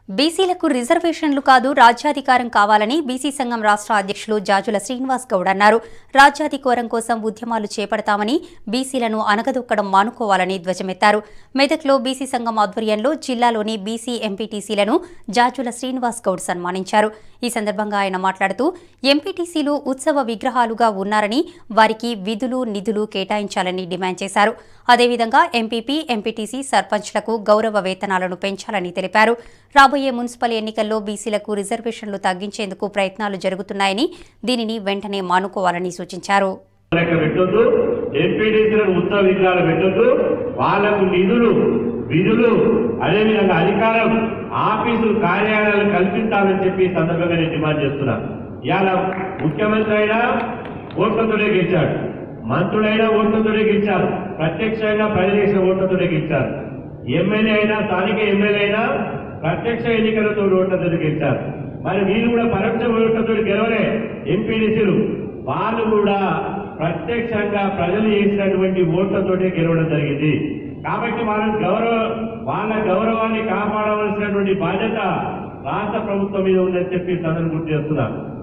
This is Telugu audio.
బీసీలకు రిజర్వేషన్లు కాదు రాజ్యాధికారం కావాలని బీసీ సంఘం రాష్ట్ర అధ్యక్షులు జాజుల శ్రీనివాస్ గౌడ్ అన్నారు రాజ్యాధికారం కోసం ఉద్యమాలు చేపడతామని బీసీలను అనగదొక్కడం మానుకోవాలని ధ్వజమెత్తారు మెదక్లో బీసీ సంఘం ఆధ్వర్యంలో జిల్లాలోని బీసీ ఎంపీటీసీలను జాజుల శ్రీనివాస్ గౌడ్ సన్మానించారు ఈ సందర్భంగా ఆయన మాట్లాడుతూ ఎంపీటీసీలు ఉత్సవ విగ్రహాలుగా ఉన్నారని వారికి విధులు నిధులు కేటాయించాలని డిమాండ్ చేశారు అదేవిధంగా ఎంపీపీ ఎంపీటీసీ సర్పంచ్లకు గౌరవ వేతనాలను పెంచాలని తెలిపారు రాబోయే మున్సిపల్ ఎన్నికల్లో బీసీలకు రిజర్వేషన్లు తగ్గించేందుకు ప్రయత్నాలు జరుగుతున్నాయని దీనిని వెంటనే మానుకోవాలని సూచించారు లెక్క పెట్టొద్దు ఎంపీడీసీలను ఉత్సవ విగ్రహాలు పెట్టొద్దు వాళ్లకు నిధులు విధులు అదేవిధంగా అధికారం ఆఫీసులు కార్యాలయాలు కల్పించాలని చెప్పి ఈ సందర్భంగా నేను డిమాండ్ చేస్తున్నా ఇవాళ ముఖ్యమంత్రి అయినా ఓట్లతోనే గెలిచాడు మంత్రులైనా ఓట్లతోనే గెలిచారు ప్రత్యక్షంగా ప్రజలు చేసిన ఓట్లతోనే గెలిచారు ఎమ్మెల్యే అయినా స్థానిక ఎమ్మెల్యే అయినా ప్రత్యక్ష ఎన్నికలతో ఓట్లతో గెలిచారు మరి వీళ్ళు కూడా పరోక్ష ఓట్లతో గెలవలే ఎంపీడీసీలు వాళ్ళు కూడా ప్రత్యక్షంగా ప్రజలు చేసినటువంటి ఓట్లతోటే గెలవడం జరిగింది కాబట్టి వాళ్ళ గౌరవ వాళ్ళ గౌరవాన్ని కాపాడవలసినటువంటి బాధ్యత రాష్ట్ర ప్రభుత్వం మీద ఉందని చెప్పి తనను గుర్తు చేస్తున్నా